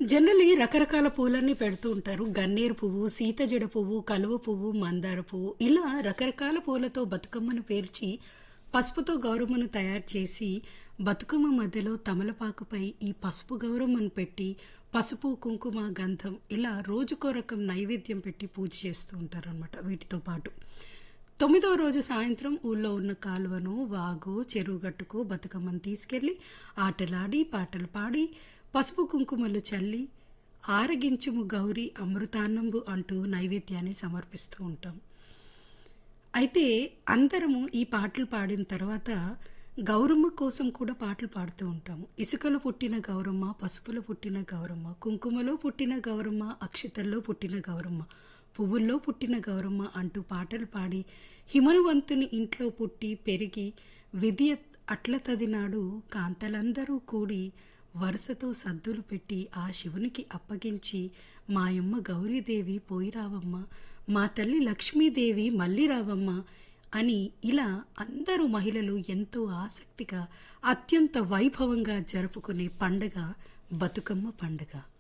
generally రకరకాల పూలన్నీ పెడుతూ ఉంటారు గన్నేరు పువ్వు సీతజడ పువ్వు కలువ పువ్వు మందార పువ్వు ఇలా రకరకాల పూలతో బతుకమ్మను పేర్చి పసుపుతో గౌరమ్మను తయారు చేసి బతుకమ్మ మధ్యలో తమలపాకుపై ఈ పసుపు గౌరమ్మను పెట్టి పసుపు కుంకుమ గంధం ఇలా రోజుకో రకం నైవేద్యం పెట్టి పూజ చేస్తూ ఉంటారు అనమాట వీటితో పాటు తొమ్మిదో రోజు సాయంత్రం ఊళ్ళో ఉన్న కాలువను వాగు చెరువు గట్టుకు బతుకమ్మను తీసుకెళ్లి ఆటలాడి పాటలు పాడి పసుపు కుంకుమలు చల్లి ఆరగించుము గౌరీ అమృతాన్నంబు అంటూ నైవేద్యాన్ని సమర్పిస్తూ ఉంటాం అయితే అందరము ఈ పాటలు పాడిన తర్వాత గౌరమ్మ కోసం కూడా పాటలు పాడుతూ ఉంటాము ఇసుకలో పుట్టిన గౌరమ్మ పసుపులో పుట్టిన గౌరమ్మ కుంకుమలో పుట్టిన గౌరమ్మ అక్షతల్లో పుట్టిన గౌరమ్మ పువ్వుల్లో పుట్టిన గౌరమ్మ అంటూ పాటలు పాడి హిమనువంతుని ఇంట్లో పుట్టి పెరిగి విధి అట్ల తదినాడు కాంతలందరూ కూడి వరుసతో సద్దులు పెట్టి ఆ శివునికి అప్పగించి మాయమ్మ గౌరీదేవి పోయి రావమ్మ మా తల్లి లక్ష్మీదేవి మళ్ళీ రావమ్మ అని ఇలా అందరూ మహిళలు ఎంతో ఆసక్తిగా అత్యంత వైభవంగా జరుపుకునే పండగ బతుకమ్మ పండగ